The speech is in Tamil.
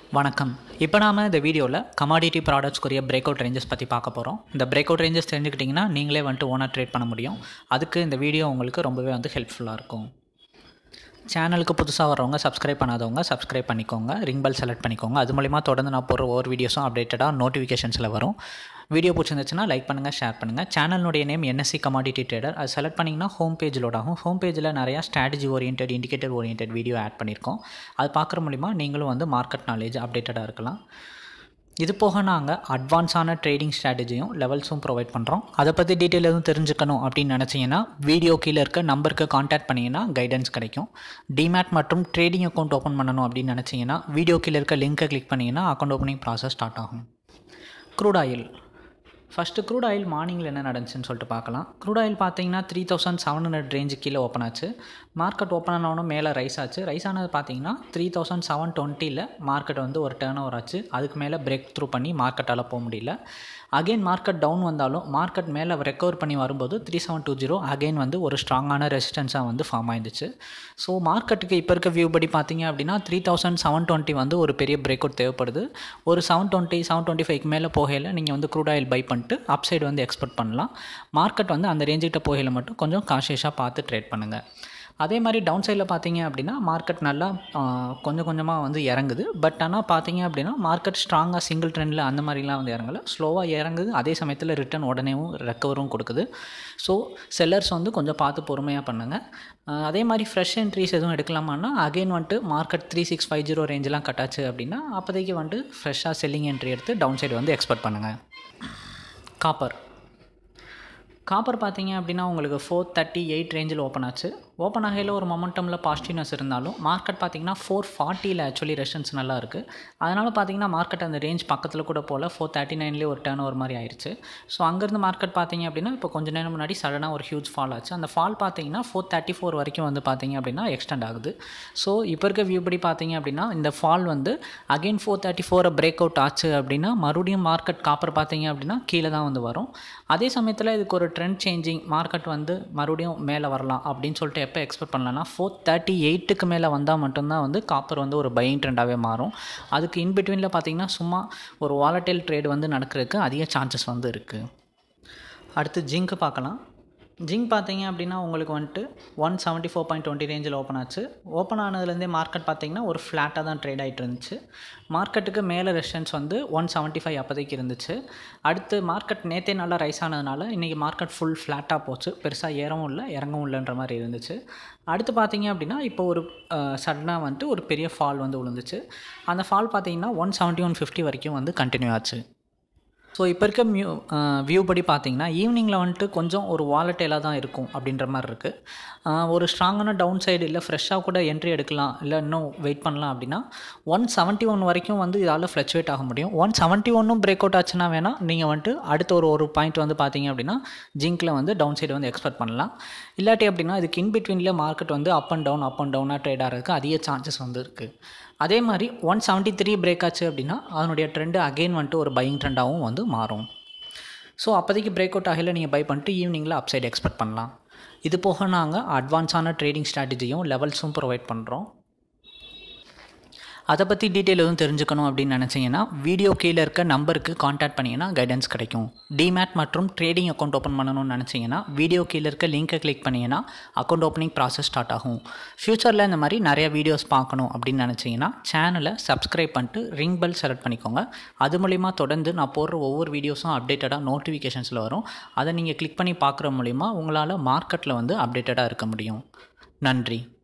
வணக்கம் இப்போ நாம இந்த வீடியோவில் கமாடிட்டி ப்ராடக்ட்ஸ்க்குரிய பிரேக் அவுட் ரேஞ்சஸ் பற்றி பார்க்க போகிறோம் இந்த பிரேக் அவுட் ரேஞ்சஸ் தெரிஞ்சுக்கிட்டிங்கன்னா நீங்களே வந்துட்டு ஓனாக ட்ரேட் பண்ண முடியும் அதுக்கு இந்த வீடியோ உங்களுக்கு ரொம்பவே வந்து ஹெல்ப்ஃபுல்லாக இருக்கும் சேனலுக்கு புதுசாக வரவங்க சப்ஸ்கிரைப் பண்ணாதவங்க சப்ஸ்கிரைப் பண்ணிக்கோங்க ரிங் பெல் செலக்ட் பண்ணிக்கோங்க அது மூலிமா தொடர்ந்து நான் போகிற ஒவ்வொரு வீடியோஸும் அப்டேட்டடாக நோட்டிஃபிகேஷன்ஸில் வரும் வீடியோ பிடிச்சிருந்துச்சுன்னா லைக் பண்ணுங்கள் ஷேர் பண்ணுங்கள் சேனலுடைய நேம் என்எஸ்சி கமாடிட்டி ட்ரேடர் அது செலக்ட் பண்ணிங்கன்னா ஹோம் பேஜ் லோட் ஆகும் ஹோம் பேஜில் நிறையா strategy orient indicator orient video add பண்ணியிருக்கோம் அது பார்க்குற மூலிமா நீங்களும் வந்து மார்க்கெட் நாலேஜ் அப்டேட்டடாக இருக்கலாம் இது போக நாங்கள் அட்வான்ஸான ட்ரேடிங் ஸ்ட்ராட்டஜியும் லெவல்ஸும் ப்ரொவைட் பண்ணுறோம் அதை பற்றி டீட்டெயில் எதுவும் தெரிஞ்சுக்கணும் அப்படின்னு நினச்சிங்கன்னா வீடியோ கீழே இருக்க நம்பருக்கு காண்டாக்ட் பண்ணிங்கன்னா கைடன்ஸ் கிடைக்கும் டிமேட் மற்றும் ட்ரேடிங் அக்கௌண்ட் ஓப்பன் பண்ணணும் அப்படின்னு நினச்சிங்கன்னா வீடியோ கீழே இருக்க லிங்க்கை கிளிக் பண்ணிங்கன்னா அக்கௌண்ட் ஓப்பனிங் ப்ராசஸ் ஸ்டார்ட் ஆகும் crude oil first crude oil மார்னிங்கில் என்ன நடந்துச்சுன்னு சொல்லிட்டு பார்க்கலாம் க்ரூட் ஆயில் பார்த்தீங்கன்னா three thousand seven hundred range கீழே ஓப்பன் ஆச்சு மார்க்கெட் ஓப்பன் ஆனவனும் மேலே ரைஸ் ஆச்சு ரைஸ் ஆனது பார்த்தீங்கன்னா த்ரீ தௌசண்ட் செவன் டுவெண்ட்டியில் மார்க்கெட் வந்து ஒரு டேர்ன் ஓவர் ஆச்சு அதுக்கு மேலே பிரேக் த்ரூ பண்ணி மார்க்கெட்டால் போக முடியல அகெயின் மார்க்கெட் டவுன் வந்தாலும் மார்க்கெட் மேலே ரெக்கவர் பண்ணி வரும்போது three seven two zero again வந்து ஒரு ஸ்ட்ராங்கான ரெசிஸ்டன்ஸாக வந்து ஃபார்ம் ஆயிருந்துச்சு ஸோ மார்க்கெட்டுக்கு இப்போ இருக்க வியூ படி பார்த்தீங்க அப்படின்னா த்ரீ தௌசண்ட் செவன் டுவெண்ட்டி வந்து ஒரு பெரிய பிரேக் அவுட் தேவைப்படுது ஒரு செவன் டுவெண்ட்டி செவன் டுவெண்ட்டி ஃபைவ்க்கு மேலே போகையில் நீங்கள் வந்து க்ரூட் ஆயில் பை பண்ணிட்டு அப் சைடு வந்து எக்ஸ்பெக்ட் பண்ணலாம் மார்க்கெட் வந்து அந்த ரேஞ்சுக்கிட்ட போகையில் மட்டும் கொஞ்சம் காஷியஸாக பார்த்து ட்ரேட் பண்ணுங்கள் அதே மாதிரி டவுன் சைடில் பார்த்தீங்க அப்படின்னா மார்க்கெட் நல்லா கொஞ்சம் கொஞ்சமாக வந்து இறங்குது பட் ஆனால் பார்த்தீங்க அப்படின்னா மார்க்கெட் ஸ்ட்ராங்காக சிங்கிள் ட்ரெண்டில் அந்த மாதிரிலாம் வந்து இறங்கலை ஸ்லோவாக இறங்குது அதே சமயத்தில் ரிட்டன் உடனேவும் ரெக்கவரும் கொடுக்குது ஸோ செல்லர்ஸ் வந்து கொஞ்சம் பார்த்து பொறுமையாக பண்ணுங்கள் அதே மாதிரி ஃப்ரெஷ் என்ட்ரிஸ் எதுவும் எடுக்கலாமான்னா அகைன் வந்துட்டு market three six five zero ரேஞ்செலாம் கட்டாச்சு அப்படின்னா அப்போதைக்கு வந்துட்டு ஃப்ரெஷ்ஷாக செல்லிங் என்ட்ரி எடுத்து டவுன் சைடு வந்து எக்ஸ்பெக்ட் பண்ணுங்கள் காப்பர் காப்பர் பார்த்தீங்க அப்படின்னா உங்களுக்கு ஃபோர் தேர்ட்டி எயிட் ரேஞ்சில் ஓப்பன் ஆச்சு ஓப்பன் ஆகையில் ஒரு மொமெண்டமில் பாசிட்டிவ்னஸ் இருந்தாலும் மார்க்கெட் பார்த்தீங்கன்னா ஃபோர் ஃபார்ட்டியில் ஆக்சுவலி ரெஷன்ஸ் நல்லா இருக்குது அதனால் பார்த்தீங்கன்னா மார்க்கெட் அந்த ரேஞ்ச் பக்கத்தில் கூட போல் ஃபோர் தேர்ட்டி நைன்லேயே ஒரு டேர்ன் ஒரு மாதிரி ஆயிடுச்சு ஸோ அங்கேருந்து மார்க்கெட் பார்த்தீங்க அப்படின்னா இப்போ கொஞ்சம் நேரம் முன்னாடி சடனாக ஒரு ஹியூஜ் ஃபால் ஆச்சு அந்த ஃபால் பார்த்தீங்கன்னா ஃபோர் தேர்ட்டி ஃபோர் வரைக்கும் வந்து பார்த்தீங்க அப்படின்னா எக்ஸ்டெண்ட் ஆகுது ஸோ இப்போ இருக்க வியூ படி பார்த்தீங்க அப்படின்னா இந்த ஃபால் வந்து அகெயின் ஃபோர் தேர்ட்டி ஃபோரை பிரேக் அவுட் ஆச்சு அப்படின்னா மறுபடியும் மார்க்கெட் காப்பர் பார்த்தீங்க அப்படின்னா கீழே தான் வந்து வரும் அதே சமயத்தில் இதுக்கு ஒரு ட்ரெண்ட் சேஞ்சிங் மார்க்கெட் வந்து மறுபடியும் மேலே வரலாம் அப்படின்னு சொல்லிட்டு எப்போ எக்ஸ்பெக்ட் பண்ணலாம்னா ஃபோர் தேர்ட்டி எயிட்டுக்கு மேலே வந்தால் மட்டும்தான் வந்து காப்பர் வந்து ஒரு பையிங் ட்ரெண்டாகவே மாறும் அதுக்கு இன்பிட்வீனில் பார்த்தீங்கன்னா சும்மா ஒரு வாலட்டைல் ட்ரேட் வந்து நடக்கிறதுக்கு அதிக சான்சஸ் வந்து இருக்குது அடுத்து ஜிங்க்கு பார்க்கலாம் ஜிங்க் பார்த்தீங்க அப்படின்னா உங்களுக்கு வந்துட்டு one seventy four point twenty ரேஞ்சில் ஓப்பன் ஆச்சு ஓப்பன் ஆனதுலேருந்தே மார்க்கெட் பார்த்தீங்கன்னா ஒரு ஃப்ளாட்டாக தான் ட்ரேட் ஆகிட்டு இருந்துச்சு மார்க்கெட்டுக்கு மேலே ரெஸ்டன்ஸ் வந்து ஒன் செவன்ட்டி ஃபைவ் அப்போதைக்கு இருந்துச்சு அடுத்து மார்க்கெட் நேற்றே நல்லா ரைஸ் ஆனதுனால இன்றைக்கி மார்க்கெட் ஃபுல் ஃப்ளாட்டாக போச்சு பெருசாக ஏறவும் இல்லை இறங்கவும் இல்லைன்ற மாதிரி இருந்துச்சு அடுத்து பார்த்தீங்க அப்படின்னா இப்போ ஒரு சடனாக வந்துட்டு ஒரு பெரிய ஃபால் வந்து விழுந்துச்சு அந்த ஃபால் பார்த்தீங்கன்னா ஒன் செவன்ட்டி ஒன் ஃபிஃப்டி வரைக்கும் வந்து கண்டினியூ ஆச்சு ஸோ இப்போ இருக்க மியூ வியூ படி பார்த்தீங்கன்னா ஈவினிங்கில் வந்துட்டு கொஞ்சம் ஒரு வாலட்டைலாக தான் இருக்கும் அப்படின்ற மாதிரி இருக்குது ஒரு ஸ்ட்ராங்கான டவுன் சைடு இல்லை ஃப்ரெஷ்ஷாக கூட என்ட்ரி எடுக்கலாம் இல்லை இன்னும் வெயிட் பண்ணலாம் அப்படின்னா ஒன் செவன்ட்டி ஒன் வரைக்கும் வந்து இதால் ஃப்ளக்சுவேட் ஆக முடியும் ஒன் செவன்ட்டி ஒன்னும் பிரேக் அவுட் ஆச்சுன்னா வேணால் நீங்கள் வந்துட்டு அடுத்த ஒரு ஒரு பாயிண்ட் வந்து பார்த்தீங்க அப்படின்னா ஜிங்க்கில் வந்து டவுன் சைடு வந்து எக்ஸ்பெக்ட் பண்ணலாம் இல்லாட்டி அப்படின்னா இதுக்கு இன்பிட்வீனில் மார்க்கெட் வந்து up and down up and டவுனாக ட்ரேட் ஆகிறதுக்கு அதிக சான்சஸ் வந்து இருக்குது அதே மாதிரி ஒன் செவன்ட்டி த்ரீ பிரேக் ஆச்சு அப்படின்னா அதனுடைய ட்ரெண்டு அகெயின் வந்துட்டு ஒரு பையிங் ட்ரெண்டாகவும் வந்து மாறும் ஸோ அப்போதைக்கு பிரேக் அவுட் ஆகல நீங்கள் பை பண்ணிட்டு ஈவினிங்கில் அப் சைடு எக்ஸ்பெக்ட் பண்ணலாம் இது போக நாங்கள் அட்வான்ஸான ட்ரேடிங் ஸ்ட்ராட்டஜியும் லெவல்ஸும் ப்ரொவைட் பண்ணுறோம் அதை பற்றி டீட்டெயில் எதுவும் தெரிஞ்சுக்கணும் அப்படின்னு நினச்சிங்கன்னா வீடியோ கீழே இருக்க நம்பருக்கு காண்டாக்ட் பண்ணிங்கன்னா கைடன்ஸ் கிடைக்கும் டிமேட் மற்றும் ட்ரேடிங் அக்கௌண்ட் ஓப்பன் பண்ணணும்னு நினச்சிங்கன்னா வீடியோ கீழே இருக்க லிங்க்கை கிளிக் பண்ணிங்கன்னா அக்கௌண்ட் ஓப்பனிங் ப்ராசஸ் ஸ்டார்ட் ஆகும் ஃப்யூச்சரில் இந்த மாதிரி நிறைய வீடியோஸ் பார்க்கணும் அப்படின்னு நினச்சிங்கன்னா சேனலை சப்ஸ்கிரைப் பண்ணிட்டு ரிங் பெல் செலக்ட் பண்ணிக்கோங்க அது மூலிமா தொடர்ந்து நான் போடுற ஒவ்வொரு வீடியோஸும் அப்டேட்டடாக நோட்டிஃபிகேஷன்ஸில் வரும் அதை நீங்கள் கிளிக் பண்ணி பார்க்குற மூலிமா உங்களால் மார்க்கெட்டில் வந்து அப்டேட்டடாக இருக்க முடியும் நன்றி